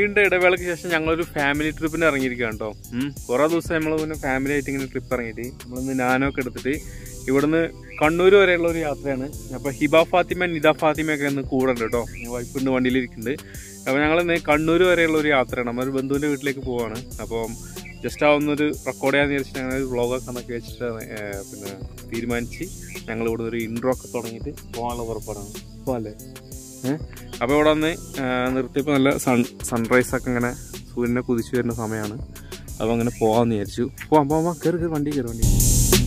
നീണ്ട ഇടവേളയ്ക്ക് ശേഷം ഞങ്ങളൊരു ഫാമിലി ട്രിപ്പിന് ഇറങ്ങിയിരിക്കുകയാണ് കേട്ടോ കുറേ ദിവസം നമ്മൾ പിന്നെ ഫാമിലി ആയിട്ട് ഇങ്ങനെ ട്രിപ്പ് ഇറങ്ങിയിട്ട് നമ്മളിന്ന് നാനൊക്കെ എടുത്തിട്ട് ഇവിടുന്ന് കണ്ണൂർ വരെയുള്ള ഒരു യാത്രയാണ് അപ്പോൾ ഹിബ ഫാത്തിമ നിദ ഫാത്തിമ ഒക്കെ ഇന്ന് കൂടെ ഉണ്ട് കേട്ടോ വൈഫിൻ്റെ വണ്ടിയിലിരിക്കുന്നുണ്ട് അപ്പോൾ ഞങ്ങൾ ഇന്ന് കണ്ണൂർ വരെയുള്ള ഒരു യാത്രയാണ് നമ്മൾ ഒരു ബന്ധുവിൻ്റെ വീട്ടിലേക്ക് പോവാണ് അപ്പോൾ ജസ്റ്റ് ആ ഒന്നൊരു റെക്കോർഡ് ചെയ്യാന്ന് വിചാരിച്ചിട്ട് ഞങ്ങൾ ഒരു വ്ളോഗൊക്കെ എന്നൊക്കെ വെച്ചിട്ട് ഏർ, പിന്നെ തീരുമാനിച്ച് ഞങ്ങൾ ഇവിടെ ഒരു ഇൻട്രോ ഒക്കെ തുടങ്ങിയിട്ട് പോകാനുള്ള പുറപ്പാടാണ് അപ്പോൾ അല്ലേ ഏഹ് അപ്പോൾ ഇവിടെ വന്ന് നിർത്തിയപ്പോൾ നല്ല സൺ സൺറൈസ് ഒക്കെ ഇങ്ങനെ സൂര്യനെ കുതിച്ചു വരുന്ന സമയമാണ് അപ്പോൾ അങ്ങനെ പോകാമെന്ന് വിചാരിച്ചു പോവാം പോവാം കയറി കയറി വണ്ടി കയറി വണ്ടി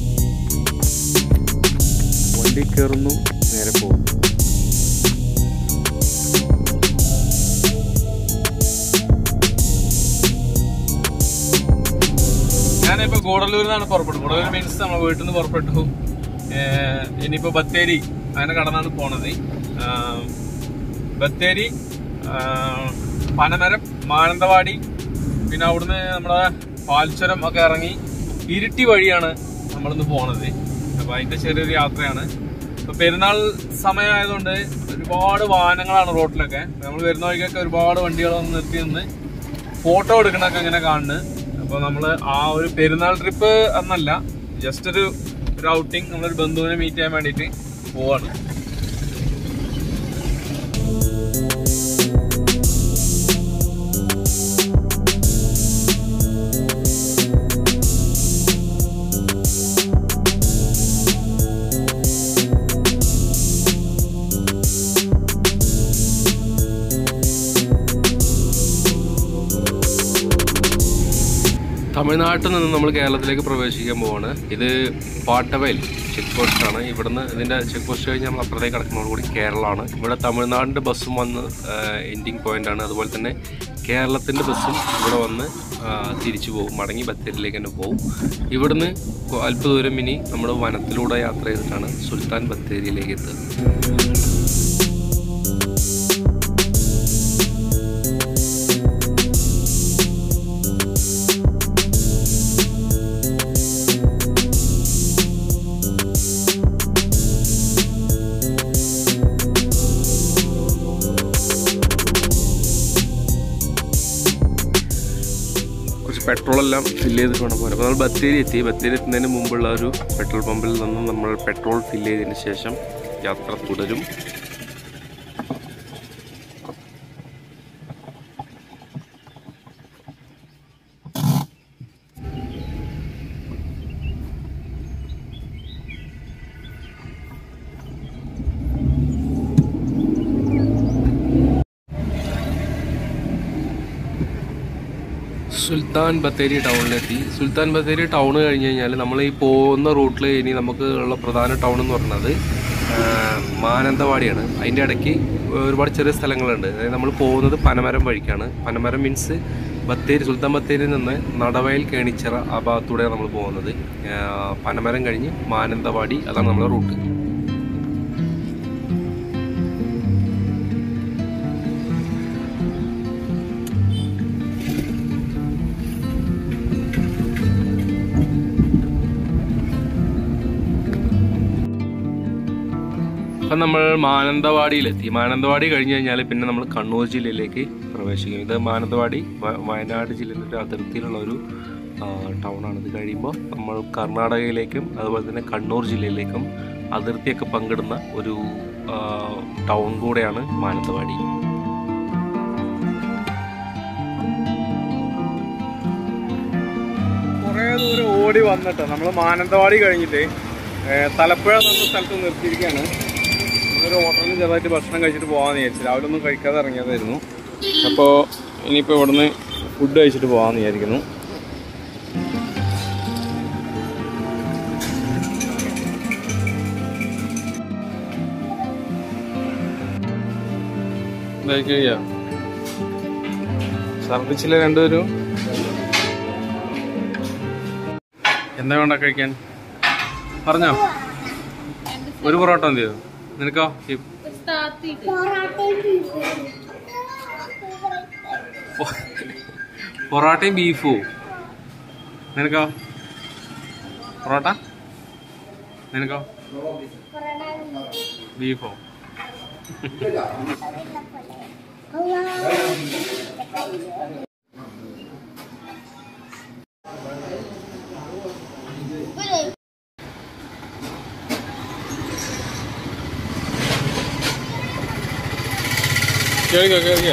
വണ്ടി കയറുന്നു നേരെ പോകും ഞാനിപ്പോ ഗൂഡല്ലൂരിൽ നിന്നാണ് പുറപ്പെട്ടു ഗൂഡല്ലൂർ മീൻസ് നമ്മൾ വീട്ടിൽ നിന്ന് പുറപ്പെട്ടു ഏഹ് ഇനിയിപ്പോ ബത്തേരി അങ്ങനെ കടന്നാണ് പോണത് ആഹ് ബത്തേരി ആഹ് പനമരം മാനന്തവാടി പിന്നെ അവിടുന്ന് നമ്മുടെ പാൽച്ചുരം ഒക്കെ ഇറങ്ങി ഇരിട്ടി വഴിയാണ് നമ്മളിന്ന് പോണത് അപ്പൊ അതിന്റെ ചെറിയൊരു യാത്രയാണ് ഇപ്പൊ പെരുന്നാൾ സമയമായതുകൊണ്ട് ഒരുപാട് വാഹനങ്ങളാണ് റോഡിലൊക്കെ നമ്മൾ വരുന്ന വഴിക്കൊക്കെ ഒരുപാട് വണ്ടികൾ വന്ന് നിർത്തി നിന്ന് ഫോട്ടോ എടുക്കണൊക്കെ ഇങ്ങനെ കാണുന്നു അപ്പൊ നമ്മള് ആ ഒരു പെരുന്നാൾ ട്രിപ്പ് എന്നല്ല ജസ്റ്റ് ഒരു ഒരു ഔട്ടിങ് നമ്മളൊരു ബന്ധുവിനെ മീറ്റ് ചെയ്യാൻ വേണ്ടിയിട്ട് പോവാണ് തമിഴ്നാട്ടിൽ നിന്ന് നമ്മൾ കേരളത്തിലേക്ക് പ്രവേശിക്കാൻ പോവാണ് ഇത് പാട്ടവയൽ ചെക്ക് പോസ്റ്റ് ആണ് ഇവിടുന്ന് ഇതിന്റെ ചെക്ക് പോസ്റ്റ് കഴിഞ്ഞ് നമ്മൾ അപ്പുറത്തേക്ക് കിടക്കുന്നതോടുകൂടി കേരളമാണ് ഇവിടെ തമിഴ്നാടിന്റെ ബസ്സും വന്ന് എൻഡിങ് പോയിന്റ് ആണ് അതുപോലെ തന്നെ കേരളത്തിന്റെ ബസ്സും ഇവിടെ വന്ന് ആ, തിരിച്ചു പോകും മടങ്ങി ബത്തേരിയിലേക്ക് തന്നെ പോകും ഇവിടുന്ന് കൊ- അല്പ ദൂരം ഇനി നമ്മൾ വനത്തിലൂടെ യാത്ര ചെയ്തിട്ടാണ് സുൽത്താൻ ബത്തേരിയിലേക്ക് എത്തുക കുറച്ച് പെട്രോൾ എല്ലാം ഫില്ല് ചെയ്തിട്ട് വേണം പോകാൻ അപ്പോൾ നമ്മൾ ബത്തേരി എത്തി ബത്തേരി എത്തുന്നതിന് മുമ്പുള്ള ഒരു പെട്രോൾ പമ്പിൽ നിന്ന് നമ്മൾ പെട്രോൾ ഫില്ല് ചെയ്തതിന് ശേഷം യാത്ര തുടരും സുൽത്താൻ ബത്തേരി ടൗണിലെത്തി സുൽത്താൻ ബത്തേരി ടൗൺ കഴിഞ്ഞ് കഴിഞ്ഞാൽ നമ്മൾ ഈ പോകുന്ന റൂട്ടിൽ ഇനി നമുക്ക് ഉള്ള പ്രധാന ടൗൺ എന്ന് പറയുന്നത് ആ, മാനന്തവാടിയാണ് അതിൻ്റെ ഇടയ്ക്ക് ഒരുപാട് ചെറിയ സ്ഥലങ്ങളുണ്ട് അതായത് നമ്മൾ പോകുന്നത് പനമരം വഴിക്കാണ് പനമരം മീൻസ് ബത്തേരി സുൽത്താൻ ബത്തേരിയിൽ നിന്ന് നടവയൽ കേണിച്ചിറ ആ ഭാഗത്തൂടെയാണ് നമ്മൾ പോകുന്നത് ആ, പനമരം കഴിഞ്ഞ് മാനന്തവാടി അതാണ് നമ്മുടെ റൂട്ട് അപ്പം നമ്മൾ മാനന്തവാടിയിലെത്തി മാനന്തവാടി കഴിഞ്ഞ് കഴിഞ്ഞാൽ പിന്നെ നമ്മൾ കണ്ണൂർ ജില്ലയിലേക്ക് പ്രവേശിക്കും ഇത് മാനന്തവാടി വ- വയനാട് ജില്ലയുടെ ഒരു അതിർത്തിയിലുള്ള ഒരു ടൗണാണ് ഇത് കഴിയുമ്പോൾ നമ്മൾ കർണാടകയിലേക്കും അതുപോലെ തന്നെ കണ്ണൂർ ജില്ലയിലേക്കും അതിർത്തിയൊക്കെ പങ്കിടുന്ന ഒരു ടൗൺ കൂടെയാണ് മാനന്തവാടി കുറേ ദൂരം ഓടി വന്നിട്ട് നമ്മൾ മാനന്തവാടി കഴിഞ്ഞിട്ട് തലപ്പുഴ എന്ന സ്ഥലത്ത് നിർത്തിയിരിക്കുകയാണ് ഒരു ഹോട്ടലിൽ ചെറുതായിട്ട് ഭക്ഷണം കഴിച്ചിട്ട് പോകാമെന്ന് വിചാരിച്ചു രാവിലെ ഒന്നും കഴിക്കാതെ ഇറങ്ങിയതായിരുന്നു അപ്പോൾ ഇനിയിപ്പോൾ ഇവിടുന്ന് ഫുഡ് കഴിച്ചിട്ട് പോകാമെന്ന് വിചാരിക്കുന്നു കഴിക്കുക ഛർദിച്ചില്ല രണ്ടുപേരും എന്താ വേണ്ട കഴിക്കാൻ പറഞ്ഞോ ഒരു പൊറോട്ട മതിയോ നിനക്കോ ഈ പൊറോട്ടയും ബീഫോ നിനക്കോ പൊറോട്ട നിനക്കോ ബീഫോ കേൾക്കോ കേൾക്കോ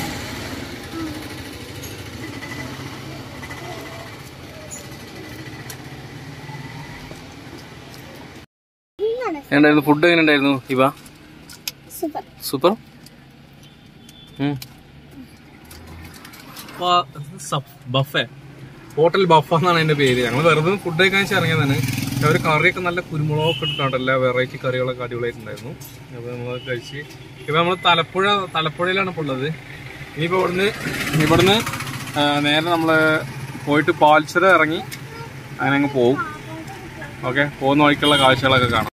എങ്ങനെയായിരുന്നു ഫുഡ് എങ്ങനെ ഉണ്ടായിരുന്നു ഇവ സൂപ്പർ സൂപ്പർ ബഫേ ഹോട്ടൽ ബഫ എന്നാണ് അതിന്റെ പേര് ഞങ്ങൾ വെറുതെ ഫുഡ് കഴിക്കാൻ വെച്ച് ഇറങ്ങിയതാണ് പക്ഷെ അവർ കറിയൊക്കെ നല്ല കുരുമുളകൊക്കെ ഇട്ടിട്ടുണ്ട് എല്ലാ വെറൈറ്റി കറികളൊക്കെ അടിപൊളിയായിട്ടുണ്ടായിരുന്നു അപ്പോൾ നമ്മൾ കഴിച്ച് ഇപ്പൊ നമ്മൾ തലപ്പുഴ തലപ്പുഴയിലാണ് ഇപ്പോൾ ഉള്ളത് ഇനിയിപ്പോൾ ഇവിടുന്ന് ഇവിടുന്ന് ആ, നേരെ നമ്മൾ പോയിട്ട് പാൽച്ചുര ഇറങ്ങി അങ്ങനെ അങ്ങ് പോവും ഓക്കെ പോകുന്ന വഴിക്കുള്ള കാഴ്ചകളൊക്കെ കാണാം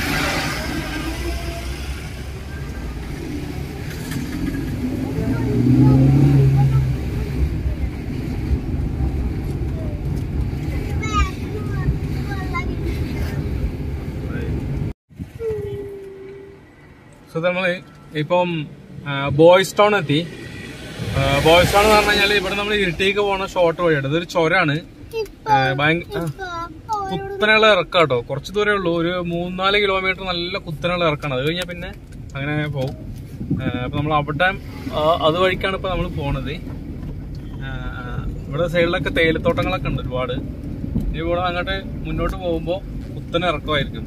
സോ നമ്മൾ ഇപ്പം ബോയ്സ് ടൗൺ എത്തി ബോയ്സ് ടൗൺ എന്ന് പറഞ്ഞു കഴിഞ്ഞാൽ ഇവിടെ നമ്മൾ ഇരുട്ടേക്ക് പോണ ഷോർട്ട് വഴിയാണ് ഇതൊരു ചൊരാണ് ആ, ഭയങ്ക- ആ, കുത്തനെയുള്ള ഇറക്കം കേട്ടോ കുറച്ച് ദൂരമേ ഉള്ളൂ ഒരു മൂന്നാല് കിലോമീറ്റർ നല്ല കുത്തനെയുള്ള ഇറക്കാണ് അത് കഴിഞ്ഞാൽ പിന്നെ അങ്ങനെ പോകും ആ, അപ്പൊ നമ്മൾ അവിടെ ആ, അത് വഴിക്കാണ് ഇപ്പൊ നമ്മൾ പോണത് ആ, ഇവിടെ സൈഡിലൊക്കെ തേയിലത്തോട്ടങ്ങളൊക്കെ ഉണ്ട് ഒരുപാട് ഇനി ഇവിടെ അങ്ങോട്ട് മുന്നോട്ട് പോകുമ്പോൾ കുത്തനെ ഇറക്കമായിരിക്കും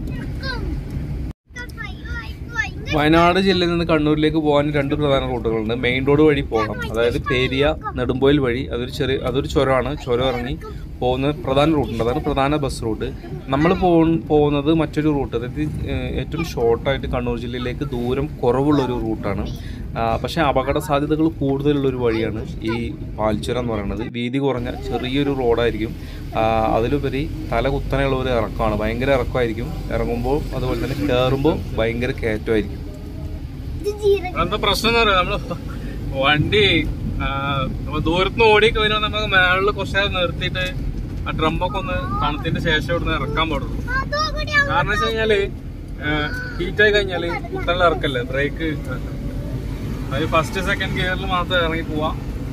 വയനാട് ജില്ലയിൽ നിന്ന് കണ്ണൂരിലേക്ക് പോകാൻ രണ്ട് പ്രധാന റൂട്ടുകളുണ്ട് മെയിൻ റോഡ് വഴി പോകണം അതായത് പേരിയ നെടുമ്പോയിൽ വഴി അതൊരു ചെറിയ അതൊരു ചുരമാണ് ചുരം ഇറങ്ങി പോകുന്ന പ്രധാന റൂട്ടുണ്ട് അതാണ് പ്രധാന ബസ് റൂട്ട് നമ്മൾ പോകുന്നത് മറ്റൊരു റൂട്ട് അതായത് ഏഹ്, ഏറ്റവും ഷോർട്ടായിട്ട് കണ്ണൂർ ജില്ലയിലേക്ക് ദൂരം കുറവുള്ള ഒരു റൂട്ടാണ് ആ, പക്ഷേ അപകട സാധ്യതകൾ കൂടുതലുള്ള ഒരു വഴിയാണ് ഈ പാൽച്ചുരം എന്ന് പറയുന്നത് വീതി കുറഞ്ഞ ചെറിയൊരു റോഡായിരിക്കും ആ, അതിലുപരി തല കുത്തനെയുള്ള ഒരു ഇറക്കമാണ് ഭയങ്കര ഇറക്കമായിരിക്കും ഇറങ്ങുമ്പോൾ അതുപോലെ തന്നെ കയറുമ്പോൾ ഭയങ്കര കയറ്റമായിരിക്കും എന്താ പ്രശ്നം എന്ന് പറയാം നമ്മള് വണ്ടി ദൂരത്തുനിന്ന് ഓടി കഴിഞ്ഞാൽ നമുക്ക് മേളിൽ കുറച്ച് നേരം നിർത്തിയിട്ട് ആ ഡ്രമ്മൊക്കെ ഒന്ന് തണുത്തിന്റെ ശേഷം ഇവിടുന്ന് ഇറക്കാൻ പാടുള്ളൂ കാരണം വെച്ച് കഴിഞ്ഞാല് ഹീറ്റായി കഴിഞ്ഞാല് കുത്തനുള്ള ഇറക്കല്ലേ ബ്രേക്ക് അത് ഫസ്റ്റ് സെക്കൻഡ് ഗിയറിൽ മാത്രം ഇറങ്ങി പോവാ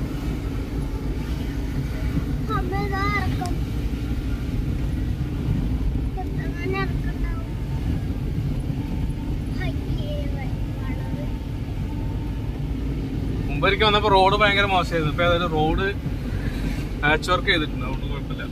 മുമ്പൊരിക്കൽ വന്നപ്പോ റോഡ് ഭയങ്കര മോശമായിരുന്നു ഇപ്പൊ അതായത് റോഡ് പാച്ച് വർക്ക് ചെയ്തിട്ടുണ്ട് അതുകൊണ്ട് കുഴപ്പമില്ല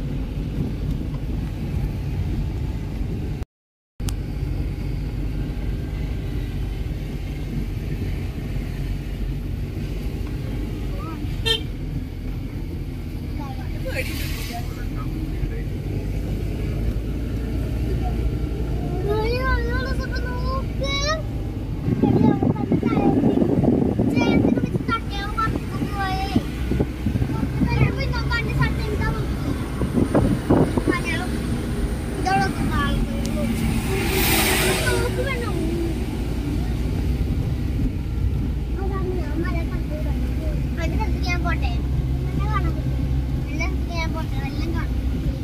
പോട്ടെ എന്നെ കാണാൻ പറ്റും എല്ലാം ഞാൻ പോട്ടെ എല്ലാം കാണാം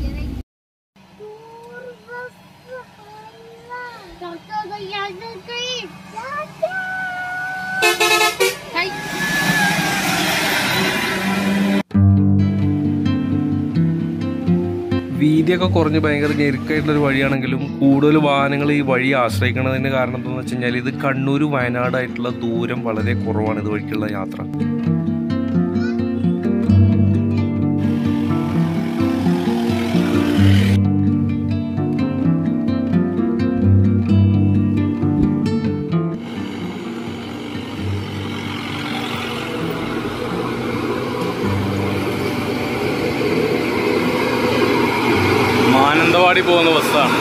വീതിയൊക്കെ കുറഞ്ഞ് ഭയങ്കര ഞെരുക്കായിട്ടുള്ള ഒരു വഴിയാണെങ്കിലും കൂടുതൽ വാഹനങ്ങൾ ഈ വഴി ആശ്രയിക്കുന്നതിന് കാരണം എന്താണെന്ന് വെച്ച് കഴിഞ്ഞാൽ ഇത് കണ്ണൂർ വയനാടായിട്ടുള്ള ദൂരം വളരെ കുറവാണ് ഇത് വഴിക്കുള്ള യാത്ര മാനന്തവാടി പോകുന്ന ബസ്സാണ്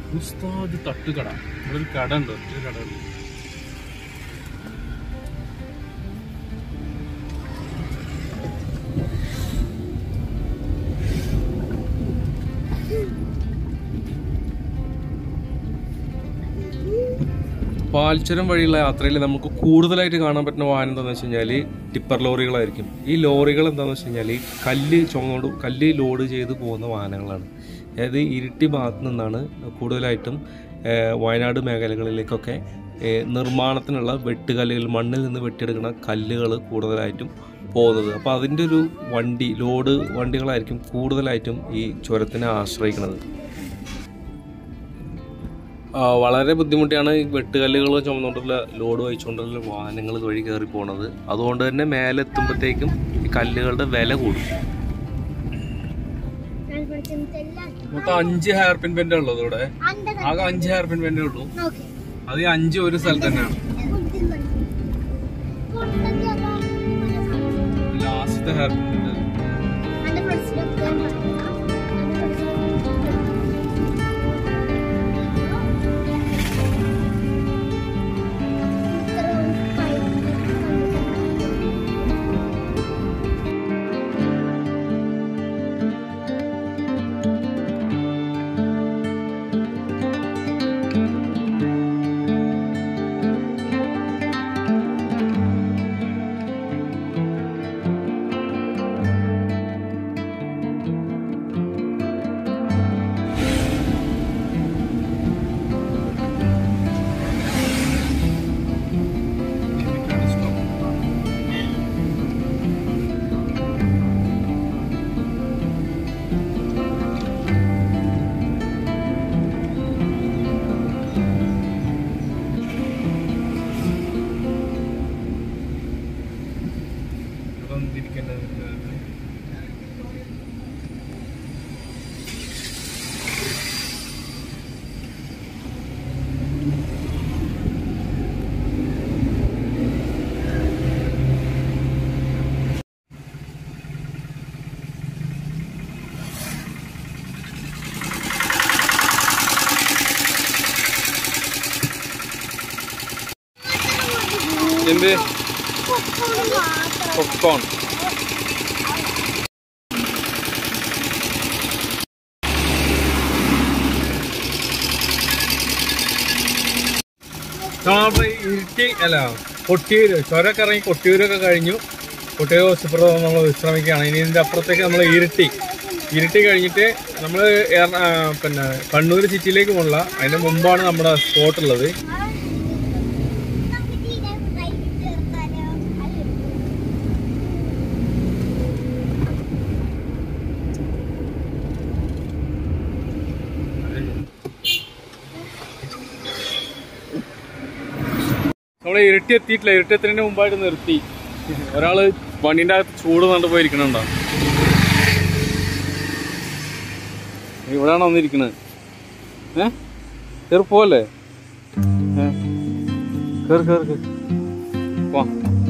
ഉസ്താദ് തട്ടുകട ഇവിടെ ഒരു കട ഉണ്ട് ഒരു കട ഉണ്ട് പാൽച്ചുരം വഴിയുള്ള യാത്രയിൽ നമുക്ക് കൂടുതലായിട്ട് കാണാൻ പറ്റുന്ന വാഹനം എന്താണെന്ന് വെച്ച് കഴിഞ്ഞാൽ ടിപ്പർ ലോറികളായിരിക്കും ഈ ലോറികൾ എന്താണെന്ന് വെച്ച് കഴിഞ്ഞാൽ കല്ല് ചുമന്നോട് കല്ല് ലോഡ് ചെയ്ത് പോകുന്ന വാഹനങ്ങളാണ് അതായത് ഇരിട്ടി ഭാഗത്ത് നിന്നാണ് കൂടുതലായിട്ടും ഏഹ്, വയനാട് മേഖലകളിലേക്കൊക്കെ ഏഹ്, നിർമ്മാണത്തിനുള്ള വെട്ടുകല്ലുകൾ മണ്ണിൽ നിന്ന് വെട്ടിയെടുക്കുന്ന കല്ലുകൾ കൂടുതലായിട്ടും പോകുന്നത് അപ്പോൾ അതിൻ്റെ ഒരു വണ്ടി ലോഡ് വണ്ടികളായിരിക്കും കൂടുതലായിട്ടും ഈ ചുരത്തിനെ ആശ്രയിക്കുന്നത് ആ, വളരെ ബുദ്ധിമുട്ടിയാണ് ഈ വെട്ടുകല്ലുകൾ ചുമന്നുകൊണ്ടുള്ള ലോഡ് വഹിച്ചുകൊണ്ടുള്ള വാഹനങ്ങൾ വഴി കയറി പോണത് അതുകൊണ്ട് തന്നെ മേലെ എത്തുമ്പോഴത്തേക്കും ഈ കല്ലുകളുടെ വില കൂടും ഞാൻ പഠിച്ചത് എല്ലാം മൊത്തം അഞ്ച് ഹെയർ പിൻ ബെൻഡ് ഉള്ളത് ഇവിടെ അന്റെ ആകെ അഞ്ച് ഹെയർ പിൻ ബെൻഡേ ഉള്ളൂ നോക്കി അത് ഈ അഞ്ച് ഒരു സ്ഥലത്ത് തന്നെയാണ് ബുദ്ധി പഠിച്ചു കൊണ്ടത് അതാ ലാസ്റ്റത്തെ ഹെയർ പിൻ ബെൻഡ് അന്റെ ഫ്രണ്ട്സിനൊക്കെ ഞാൻ പറയാം അന്റെ എന്ത് മാത്രം പോപ്കോൺ നമ്മളപ്പോ ഇരുട്ടി അല്ല കൊട്ടിയൂര് ചുരമൊക്കെ ഇറങ്ങി കൊട്ടിയൂരൊക്കെ കഴിഞ്ഞു കൊട്ടിയൂർ ഹോസ്പിറ്റലിൽ നമ്മൾ വിശ്രമിക്കുകയാണ് ഇനി ഇതിന്റെ അപ്പുറത്തേക്ക് നമ്മൾ ഇരുട്ടി ഇരുട്ടി കഴിഞ്ഞിട്ട് നമ്മൾ പിന്നെ കണ്ണൂർ സിറ്റിയിലേക്ക് പോകണില്ല അതിന്റെ മുമ്പാണ് നമ്മുടെ സ്പോട്ട് ഉള്ളത് നമുക്ക് തീരെ റൈറ്റ് ചേർത്താലോ അല്ലേ നമ്മൾ ഇരുട്ടി എത്തിയിട്ടില്ല ഇരുട്ടി എത്തുന്നതിന് മുമ്പായിട്ട് നിർത്തി ഒരാള് വണ്ടിന്റെ അകത്ത് ചൂട് കണ്ടു പോയിരിക്കണുണ്ടോ ഇവിടെയാണ് വന്നിരിക്കണത് ഏ കയറി പോവല്ലേ ഏ? കേറ് കേറ് കേറ് പോ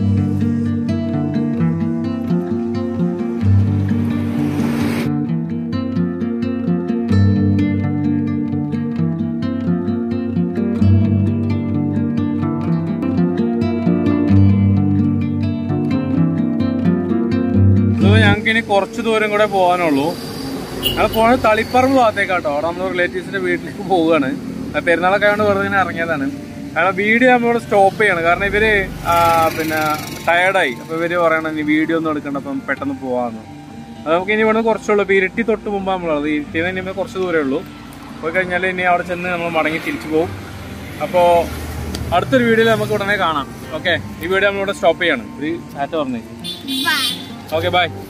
ഞങ്ങൾക്ക് ഇനി കുറച്ച് ദൂരം കൂടെ പോകാനുള്ളൂ ഞങ്ങൾ പോകുന്നത് തളിപ്പറമ്പ് ഭാഗത്തേക്കാട്ടോ അവിടെ നമ്മുടെ റിലേറ്റീവ്സിന്റെ വീട്ടിലേക്ക് പോവുകയാണ് അത് പെരുന്നാളൊക്കെ ആയതുകൊണ്ട് വെറുതെ ഇങ്ങനെ ഇറങ്ങിയതാണ് കാരണം വീഡിയോ നമ്മളിവിടെ സ്റ്റോപ്പ് ചെയ്യണം കാരണം ഇവര് ആ, പിന്നെ ടയർഡായി അപ്പൊ ഇവര് പറയണം ഇനി വീഡിയോ ഒന്നും എടുക്കണ്ട അപ്പം പെട്ടെന്ന് പോവാന്ന് അത് നമുക്ക് ഇനി ഇവിടുന്ന് കുറച്ചുള്ളൂ ഇപ്പൊ ഇരുട്ടി തൊട്ട് മുമ്പ് നമ്മളുള്ളത് ഇരുട്ടിന്ന് ഇനി കുറച്ച് ദൂരമേ ഉള്ളൂ പോയി കഴിഞ്ഞാൽ ഇനി അവിടെ ചെന്ന് നമ്മൾ മടങ്ങി തിരിച്ചു പോകും അപ്പോൾ അടുത്തൊരു വീഡിയോയിൽ നമുക്ക് ഉടനെ കാണാം ഓക്കെ ഈ വീഡിയോ നമ്മളിവിടെ സ്റ്റോപ്പ് ചെയ്യാണ് ഇത് ചാറ്റ് പറഞ്ഞേ Bye. Okay bye